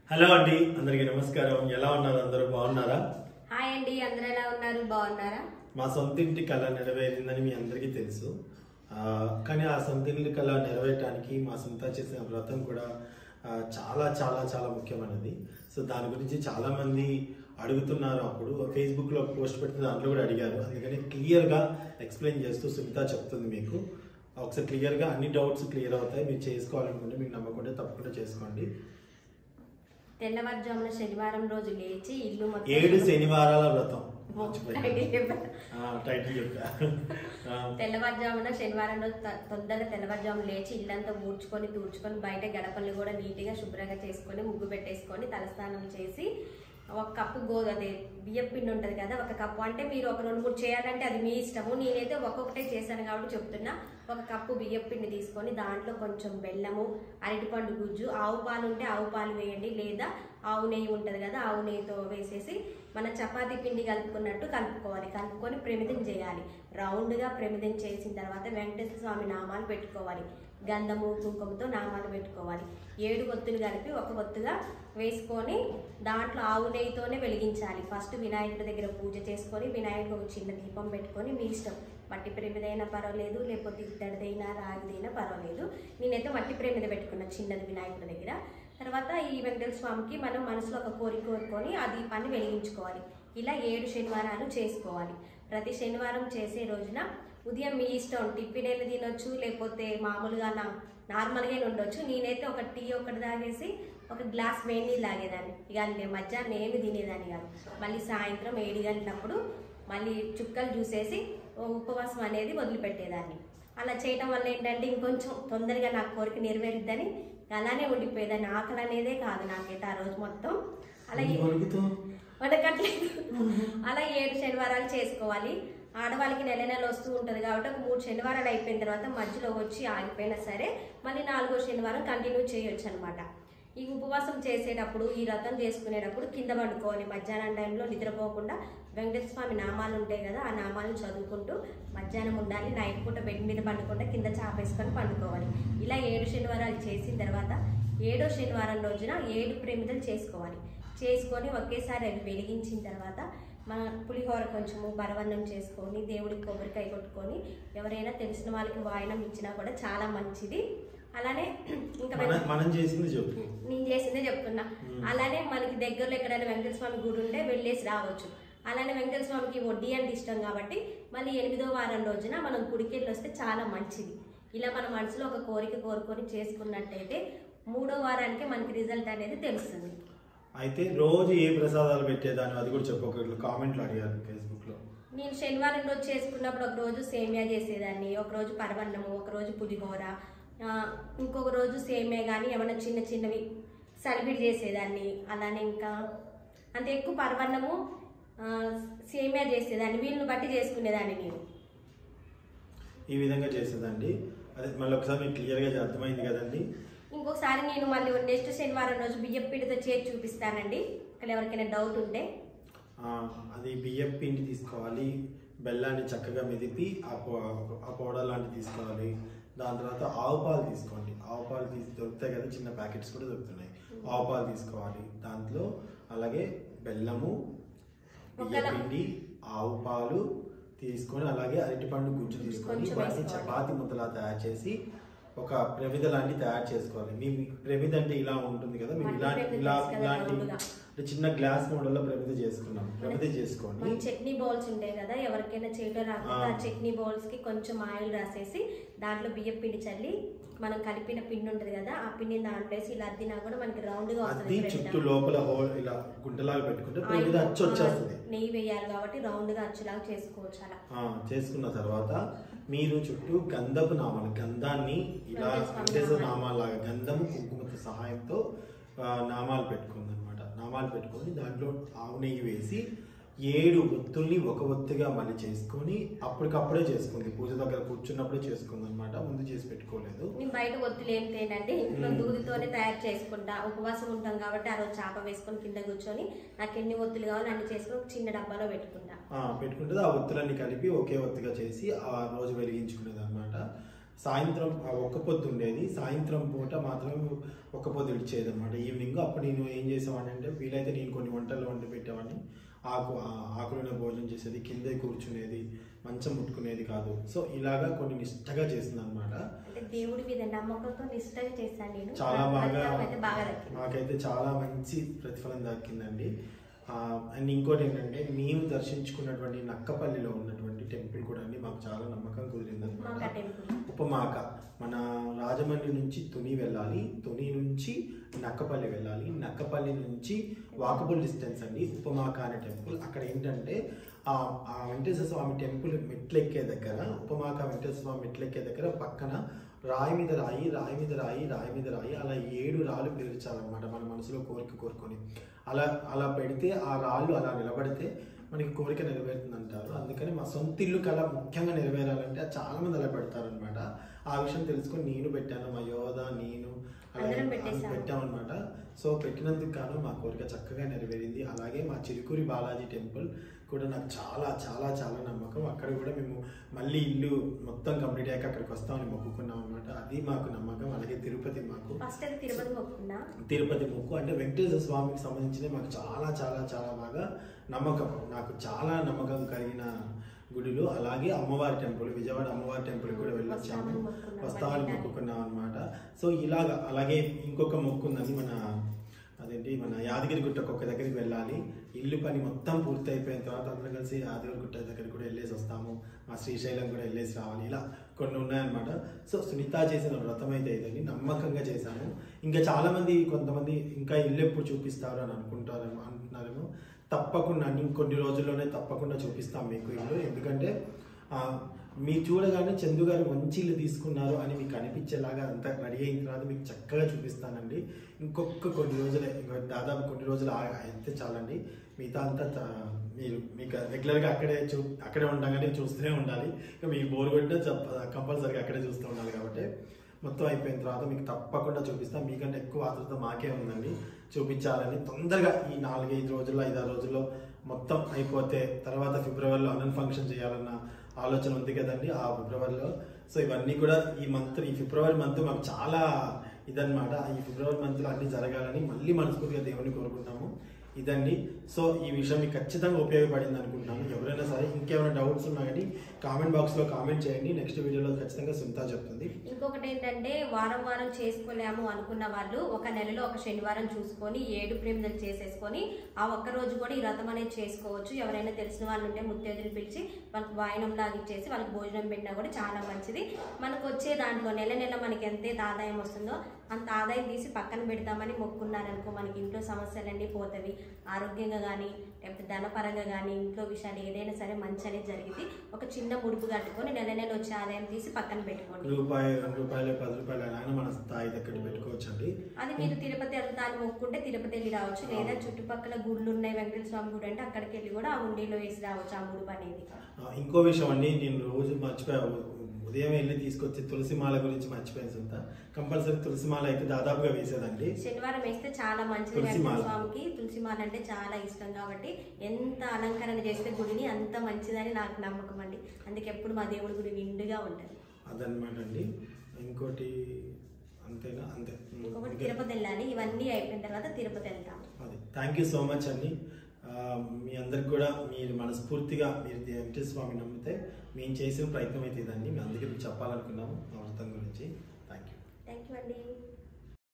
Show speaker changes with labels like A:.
A: Hello అండి అందరికీ నమస్కారం ఎలా ఉన్నారు అందరూ బాగున్నారా
B: హాయ్ అండి అందరూ ఎలా ఉన్నారు బాగున్నారా
A: మా సొంత ఇంటి కళ నెరవేరిందని మీ అందరికీ తెలుసు ఆ, కానీ ఆ సొంత ఇంటి కళ నెరవేరటానికి మా సొంత చేసిన వ్రతం కూడా ఆ, చాలా చాలా చాలా ముఖ్యమైనది సో దాని గురించి చాలా మంది అడుగుతున్నారు అప్పుడు ఫేస్బుక్లో పోస్ట్ పెడితే దాంట్లో కూడా అడిగారు అందుకని క్లియర్గా ఎక్స్ప్లెయిన్ చేస్తూ సునీత చెప్తుంది మీకు ఒకసారి క్లియర్గా అన్ని డౌట్స్ క్లియర్ అవుతాయి మీరు చేసుకోవాలనుకుంటే మీకు నమ్మకుంటే తప్పకుండా చేసుకోండి
B: తెల్లవారుజామున శనివారం రోజు లేచి ఇల్లు
A: ఏడు
B: మొత్తం
A: శనివారాల వ్రతం మర్చిపోయాను.
B: ఐడి చెప్పా.
A: ఆ, టైటిల్ చెప్పా ఆ,
B: తెల్లవారుజామున శనివారం రోజు త- తొందరగా తెల్లవారుజామున లేచి ఇల్లంతా ఊడ్చుకొని తూడ్చుకొని బయట గడపల్ని కూడా నీట్గా శుభ్రంగా చేసుకొని ముగ్గు పెట్టేసుకొని తలస్నానం చేసి ఒక కప్పు గో అదే బియ్యం పిండి ఉంటుంది కదా ఒక కప్పు అంటే మీరు ఒక రెండు మూడు చేయాలంటే అది మీ ఇష్టము నేనైతే ఒక్కొక్కటే చేశాను కాబట్టి చెప్తున్నా ఒక కప్పు బియ్యం పిండి తీసుకొని దాంట్లో కొంచెం బెల్లము అరటిపండు గుజ్జు ఆవు పాలు ఉంటే ఆవు పాలు వేయండి లేదా ఆవు నెయ్యి ఉంటుంది కదా ఆవు నెయ్యితో వేసేసి మన చపాతీ పిండి కలుపుకున్నట్టు కలుపుకోవాలి కలుపుకొని ప్రమిదం చేయాలి రౌండ్గా ప్రమిదం చేసిన తర్వాత వెంకటేశ్వర స్వామి నామాలు పెట్టుకోవాలి గంధము కుంకుమతో నామాలు పెట్టుకోవాలి ఏడు ఒత్తులు కలిపి ఒక ఒత్తుగా వేసుకొని దాంట్లో ఆవు నెయ్యితోనే వెలిగించాలి ఫస్ట్ వినాయకుడి దగ్గర పూజ చేసుకొని వినాయకుడు ఒక చిన్న దీపం పెట్టుకొని మీ ఇష్టం మట్టి ప్రేమిదైనా పర్వాలేదు లేకపోతే ఇత్తడిదైనా రాగిదైనా పర్వాలేదు నేనైతే మట్టి ప్రేమిద పెట్టుకున్నా చిన్నది వినాయకుడి దగ్గర తర్వాత ఈ వెంకటేశ్వర స్వామికి మనం మనసులో ఒక కోరిక కోరుకొని ఆ దీపాన్ని వెలిగించుకోవాలి ఇలా ఏడు శనివారాలు చేసుకోవాలి ప్రతి శనివారం చేసే రోజున ఉదయం మీ ఇష్టం టిఫిన్ అయినా తినొచ్చు లేకపోతే మామూలుగా నా నార్మల్గా ఉండొచ్చు నేనైతే ఒక టీ ఒకటి తాగేసి ఒక గ్లాస్ వేడి నీళ్ళు తాగేదాన్ని ఇక నేను మధ్యాహ్నం ఏమి తినేదాన్ని కాదు మళ్ళీ సాయంత్రం ఏడు గంటలప్పుడు మళ్ళీ చుక్కలు చూసేసి ఓ ఉపవాసం అనేది వదిలిపెట్టేదాన్ని అలా చేయటం వల్ల ఏంటంటే ఇంకొంచెం తొందరగా నా కోరిక నెరవేరుద్దని అలానే ఉండిపోయేదాన్ని ఆకలి అనేదే కాదు నాకైతే ఆ రోజు మొత్తం అలా
A: నీ కొడుకుతో
B: వండకట్లేదు అలా ఏడు శనివారాలు చేసుకోవాలి ఆడవాళ్ళకి నెల నెల వస్తూ ఉంటుంది కాబట్టి ఒక మూడు శనివారాలు అయిపోయిన తర్వాత మధ్యలో వచ్చి ఆగిపోయినా సరే మళ్ళీ నాలుగో శనివారం కంటిన్యూ చేయొచ్చు అనమాట ఈ ఉపవాసం చేసేటప్పుడు ఈ వ్రతం చేసుకునేటప్పుడు కింద పండుకోవాలి మధ్యాహ్నం టైంలో నిద్రపోకుండా వెంకటేశ్వర స్వామి నామాలు ఉంటాయి కదా ఆ నామాలను చదువుకుంటూ మధ్యాహ్నం ఉండాలి నైట్ పూట బెడ్ మీద పండుకుండా కింద చాపేసుకొని పండుకోవాలి ఇలా ఏడు శనివారాలు చేసిన తర్వాత ఏడో శనివారం రోజున ఏడు ప్రేమిదలు చేసుకోవాలి చేసుకొని ఒకేసారి అవి వెలిగించిన తర్వాత మన పులిహోర కొంచెము పరవన్నం చేసుకొని దేవుడికి కొబ్బరికాయ కొట్టుకొని ఎవరైనా తెలిసిన వాళ్ళకి వాయనం ఇచ్చినా కూడా చాలా మంచిది అలానే ఇంకా
A: మన మనం చేసింది చెప్పు
B: నేను చేసిందే చెప్తున్నా అలానే మనకి దగ్గరలో ఎక్కడైనా వెంకటేశ్వర స్వామి గుడి ఉంటే వెళ్ళేసి రావచ్చు అలానే వెంకటేశ్వర స్వామికి వడ్డీ అంటే ఇష్టం కాబట్టి మళ్ళీ ఎనిమిదో వారం రోజున మనం గుడికి వెళ్ళి వస్తే చాలా మంచిది ఇలా మన మనసులో ఒక కోరిక కోరుకొని చేసుకున్నట్టయితే మూడో వారానికి మనకి రిజల్ట్ అనేది తెలుస్తుంది
A: అయితే రోజు ఏ ప్రసాదాలు పెట్టేదాన్ని అది కూడా చెప్పు ఒకళ్ళు కామెంట్లు అడిగారు ఫేస్బుక్ లో
B: నేను శనివారం రోజు చేసుకున్నప్పుడు ఒక రోజు సేమియా చేసేదాన్ని ఒక రోజు పరవన్నము ఒక రోజు పులిహోర ఆ, ఇంకొక రోజు సేమియా కానీ ఏమైనా చిన్న చిన్నవి సలిపిడి చేసేదాన్ని అలానే ఇంకా అంత ఎక్కువ పరవన్నము ఆ, సేమియా చేసేదాన్ని వీళ్ళని బట్టి చేసుకునేదాన్ని నేను
A: ఈ విధంగా చేసేదండి అదే మళ్ళీ ఒకసారి మీకు క్లియర్ గా అర్థమైంది కదండి
B: ఇంకొకసారి నేను మళ్ళీ నెక్స్ట్ శనివారం రోజు బియ్యం పిండితో చేసి చూపిస్తానండి ఇక్కడ ఎవరికైనా డౌట్ ఉంటే
A: ఆ, అది బియ్యం పిండి తీసుకోవాలి బెల్లాన్ని చక్కగా మెదిపి ఆ పౌ ఆ పౌడర్ లాంటివి తీసుకోవాలి దాని తర్వాత ఆవు పాలు తీసుకోండి ఆవు పాలు తీసి దొరుకుతాయి కదా చిన్న ప్యాకెట్స్ కూడా దొరుకుతున్నాయి ఆవు పాలు తీసుకోవాలి దాంట్లో అలాగే బెల్లము బియ్యం
B: ఒకలా-
A: పిండి ఆవు పాలు తీసుకొని అలాగే అరటిపండు గుజ్జు తీసుకొని
B: కొంచెం
A: వాటిని
B: వేసుకోవాలి.
A: చపాతి ముద్దలా తయారు చేసి ఒక ప్రమిద లాంటి తయారు చేసుకోవాలి మీ మీ ప్రమిద అంటే ఇలా ఉంటుంది కదా మేము
B: మట్టి
A: ఇలాంటి
B: ప్రమిద
A: ఇలా
B: తెలుసు కదా,
A: ఇలాంటి
B: రౌండ్గా.
A: అంటే చిన్న గ్లాస్ మోడల్లో ప్రమిద చేసుకున్నాం ప్రమిద చేసుకొని
B: మన చట్నీ బౌల్స్ ఉంటాయి కదా ఎవరికైనా చేయడం రాకపోతే ఆ
A: ఆ.
B: చట్నీ బౌల్స్ కి కొంచెం ఆయిల్ రాసేసి దాంట్లో బియ్యం పిండి చల్లి మనం కలిపిన పిండి ఉంటుంది కదా ఆ పిండిని దాంట్లో వేసి ఇలా అద్దినా కూడా మనకి రౌండ్ గా
A: అది
B: వస్తుంది
A: చుట్టూ
B: ప్రమిద.
A: లోపల హోల్ ఇలా గుంటలాగా పెట్టుకుంటే ప్రమిద
B: ఆయిల్,
A: అచ్చు వచ్చేస్తుంది
B: ఆ, నెయ్యి వేయాలి కాబట్టి రౌండ్ గా అచ్చులాగా చేసుకోవచ్చు అలా
A: ఆ, చేసుకున్న తర్వాత మీరు చుట్టూ గంధపు నామాలు గంధాన్ని ఇలా
B: వెంకటేశ్వర
A: వెంకటేశ్వర
B: నామాలు.
A: నామాలాగా గంధము కుంకుమతో సహాయంతో ఆ, నామాలు పెట్టుకుంది అనమాట నామాలు పెట్టుకొని దాంట్లో ఆవు నెయ్యి వేసి ఏడు ఒత్తుల్ని ఒక ఒత్తిగా మళ్ళీ చేసుకొని అప్పటికప్పుడే చేసుకుంది పూజ దగ్గర కూర్చున్నప్పుడే చేసుకుంది అనమాట ముందు చేసి పెట్టుకోలేదు
B: నేను బయట ఒత్తులు ఏం తేనండి ఇంట్లో
A: మ్మ్.
B: దూదితోనే తయారు చేసుకుంటా ఉపవాసం ఉంటాం కాబట్టి ఆ రోజు చేప వేసుకొని కింద కూర్చొని నాకు ఎన్ని ఒత్తులు కావాలో అన్ని చేసుకొని ఒక చిన్న డబ్బాలో పెట్టుకుంటా
A: ఆ, పెట్టుకుంటే ఆ ఒత్తులన్నీ కలిపి ఒకే ఒత్తిగా చేసి ఆ రోజు వెలిగించుకునేది అనమాట సాయంత్రం ఆ ఒక్క పొద్దు ఉండేది సాయంత్రం పూట మాత్రం ఒక్క పొద్దు ఇచ్చేది అనమాట ఈవినింగ్ అప్పుడు నేను ఏం చేసేవాడిని అంటే వీలైతే నేను కొన్ని వంటలు వండి పెట్టేవాడిని ఆకు ఆ- ఆకులోనే భోజనం చేసేది కిందే కూర్చునేది మంచం ముట్టుకునేది కాదు సో ఇలాగా కొన్ని నిష్టగా చేసింది అనమాట
B: అంటే దేవుడి మీద నమ్మకంతో నిష్టగా చేశాను నేను
A: చాలా బాగా
B: ఫలితం అయితే బాగా దక్కింది
A: మాకైతే చాలా మంచి ప్రతిఫలం దక్కిందండి ఆ, అండ్ ఇంకోటి ఏంటంటే మేము దర్శించుకున్నటువంటి నక్కపల్లిలో ఉన్నటువంటి టెంపుల్ కూడా అండి మాకు చాలా నమ్మకం కుదిరింది
B: మాకా
A: అనమాట
B: టెంపుల్
A: ఉపమాక మన రాజమండ్రి నుంచి తుని వెళ్ళాలి తుని నుంచి నక్కపల్లి వెళ్ళాలి నక్కపల్లి నుంచి వాకబుల్ డిస్టెన్స్ అండి ఉపమాక అనే టెంపుల్ అక్కడ ఏంటంటే ఆ ఆ వెంకటేశ్వర స్వామి టెంపుల్ మెట్లెక్కే దగ్గర ఉపమాక వెంకటేశ్వర స్వామి మెట్లెక్కే దగ్గర పక్కన రాయి మీద రాయి రాయి మీద రాయి రాయి మీద రాయి అలా ఏడు రాళ్ళు పేర్చాలన్నమాట మన మనసులో కోరిక కోరుకొని అలా అలా పెడితే ఆ రాళ్ళు అలా నిలబడితే మనకి కోరిక నెరవేరుతుంది అంటారు అందుకని మా సొంత ఇల్లు కళ ముఖ్యంగా నెరవేరాలంటే చాలా మంది అలా పెడతారనమాట ఆ విషయం తెలుసుకొని నేను పెట్టాను మా యోధ నేను అలాగే
B: అందరం పెట్టేశాము.
A: పెట్టామన్నమాట సో పెట్టినందుకు గాను మా కోరిక చక్కగా నెరవేరింది అలాగే మా చిలుకూరి బాలాజీ టెంపుల్ కూడా నాకు చాలా చాలా చాలా నమ్మకం అక్కడ కూడా మేము మళ్ళీ ఇల్లు మొత్తం కంప్లీట్ అయ్యాక అక్కడికి వస్తామని మొక్కుకున్నాం అనమాట అది మాకు నమ్మకం అలాగే తిరుపతి మాకు
B: ఫస్ట్ అయితే తిరుపతి మొక్కున్నా
A: తిరుపతి మొక్కు అంటే వెంకటేశ్వర స్వామికి సంబంధించిన మాకు చాలా చాలా చాలా బాగా నమ్మకం నాకు చాలా నమ్మకం కలిగిన గుడిలో అలాగే అమ్మవారి టెంపుల్ విజయవాడ అమ్మవారి టెంపుల్ కూడా వెళ్ళొచ్చాము
B: వస్తామని మొక్కున్నాం.
A: వస్తామని
B: వెళ్ళడానికి.
A: మొక్కుకున్నాం అనమాట సో ఇలాగ అలాగే ఇంకొక మొక్కు ఉందని మన అదేంటి మన యాదగిరి గుట్టకు ఒక దగ్గరికి వెళ్ళాలి ఇల్లు పని మొత్తం పూర్తి అయిపోయిన తర్వాత అందరం కలిసి యాదగిరి గుట్ట దగ్గరికి కూడా వెళ్ళేసి వస్తాము మా శ్రీశైలం కూడా వెళ్ళేసి రావాలి ఇలా కొన్ని ఉన్నాయన్నమాట సో సునీత చేసిన వ్రతం అయితే ఇదండి నమ్మకంగా చేశాను ఇంకా చాలా మంది కొంతమంది ఇంకా ఇల్లు ఎప్పుడు చూపిస్తారు అని అనుకుంటారేమో అంటున్నారేమో తప్పకుండా ఇంకొన్ని రోజుల్లోనే తప్పకుండా చూపిస్తాం మీకు ఇల్లు ఎందుకంటే ఆ, మీరు చూడగానే చందు గారు మంచి ఇల్లు తీసుకున్నారు అని మీకు అనిపించేలాగా అంతా రెడీ అయిన తర్వాత మీకు చక్కగా చూపిస్తానండి ఇంకొక కొన్ని రోజులే ఇంకో దాదాపు కొన్ని రోజులు ఆ- అయితే చాలండి మిగతా అంతా త- మీరు మీకు రెగ్యులర్గా అక్కడే చూ అక్కడే ఉండగానే చూస్తూనే ఉండాలి ఇక మీకు బోర్ కొట్టినా కంపల్సరీగా అక్కడే చూస్తూ ఉండాలి కాబట్టి మొత్తం అయిపోయిన తర్వాత మీకు తప్పకుండా చూపిస్తాం మీకంటే ఎక్కువ ఆతృత మాకే ఉందండి చూపించాలని తొందరగా ఈ నాలుగైదు రోజుల్లో ఐదారు రోజుల్లో మొత్తం అయిపోతే తర్వాత ఫిబ్రవరిలో అనంత ఫంక్షన్ చేయాలన్న ఆలోచన ఉంది కదండి ఆ ఫిబ్రవరిలో సో ఇవన్నీ కూడా ఈ మంత్ ఈ ఫిబ్రవరి మంత్ మాకు చాలా ఇదన్నమాట ఈ ఫిబ్రవరి మంత్లో అన్ని జరగాలని మళ్ళీ మనస్ఫూర్తిగా దేవుని కోరుకుంటాము ఇదండి సో ఈ విషయం మీకు ఖచ్చితంగా ఉపయోగపడింది అనుకుంటున్నాను ఎవరైనా సరే ఇంకేమైనా డౌట్స్ ఉన్నా కానీ కామెంట్ బాక్స్లో కామెంట్ చేయండి నెక్స్ట్ వీడియోలో ఖచ్చితంగా సుంతా చెప్తుంది
B: ఇంకొకటి ఏంటంటే వారం వారం చేసుకోలేము అనుకున్న వాళ్ళు ఒక నెలలో ఒక శనివారం చూసుకొని ఏడు ప్రేమిదలు చేసేసుకొని ఆ ఒక్క రోజు కూడా ఈ వ్రతం అనేది చేసుకోవచ్చు ఎవరైనా తెలిసిన వాళ్ళు ఉంటే ముత్తేదులు పిలిచి వాళ్ళకి వాయనం లాగా ఇచ్చేసి వాళ్ళకి భోజనం పెట్టినా కూడా చాలా మంచిది మనకు వచ్చే దాంట్లో నెల నెల మనకి ఎంత ఆదాయం వస్తుందో అంత ఆదాయం తీసి పక్కన పెడతామని మొక్కున్నారనుకో మనకి ఇంట్లో సమస్యలన్నీ పోతవి ఆరోగ్యంగా కానీ లేకపోతే ధనపరంగా కానీ ఇంట్లో విషయాలు ఏదైనా సరే మంచి అనేది జరిగింది ఒక చిన్న ముడుపు కట్టుకొని నెల నెల వచ్చే ఆదాయం తీసి పక్కన పెట్టుకోండి
A: రూపాయి రెండు రూపాయలు పది రూపాయలు అయినా మన స్థాయి దగ్గర పెట్టుకోవచ్చు అండి
B: అది మీరు తిరుపతి వెళ్తాను మొక్కుంటే తిరుపతి వెళ్ళి రావచ్చు లేదా చుట్టుపక్కల గుళ్ళు ఉన్నాయి వెంకటేశ్వర స్వామి గుడి అంటే అక్కడికి వెళ్ళి కూడా ఆ ఉండిలో వేసి రావచ్చు ఆ ముడుపు అనేది
A: ఇంకో విషయం అండి నేను రోజు మర్చిపోయా ఉదయం వెళ్ళి తీసుకొచ్చి తులసి మాల గురించి మర్చిపోయాను సుంత కంపల్సరీ తులసి మాల అయితే దాదాపుగా వేసేదండి
B: శనివారం వేస్తే చాలా మంచిది
A: తులసి మాల.
B: వెంకటేశ్వర స్వామికి తులసి మాల అంటే చాలా ఇష్టం కాబట్టి ఎంత అలంకరణ చేస్తే గుడిని అంత మంచిదని నాకు నమ్మకం అండి అందుకే ఎప్పుడు మా దేవుడి గుడి నిండుగా ఉంటుంది
A: అదనమాట అండి ఇంకోటి అంతేనా అంతే
B: ఇంకొకటి తిరుపతి వెళ్ళాలి ఇవన్నీ అయిపోయిన తర్వాత తిరుపతి వెళ్తాం
A: అది థ్యాంక్ యూ సో మచ్ అండి ఆ, మీ అందరికి కూడా మీరు మనస్ఫూర్తిగా మీరు వెంకటేశ్వర స్వామి నమ్మితే మేము చేసిన ప్రయత్నం అయితే ఇదండి మేము అందుకే మీకు చెప్పాలనుకున్నాము మా వ్రతం గురించి థ్యాంక్ యూ
B: థ్యాంక్ యూ అండి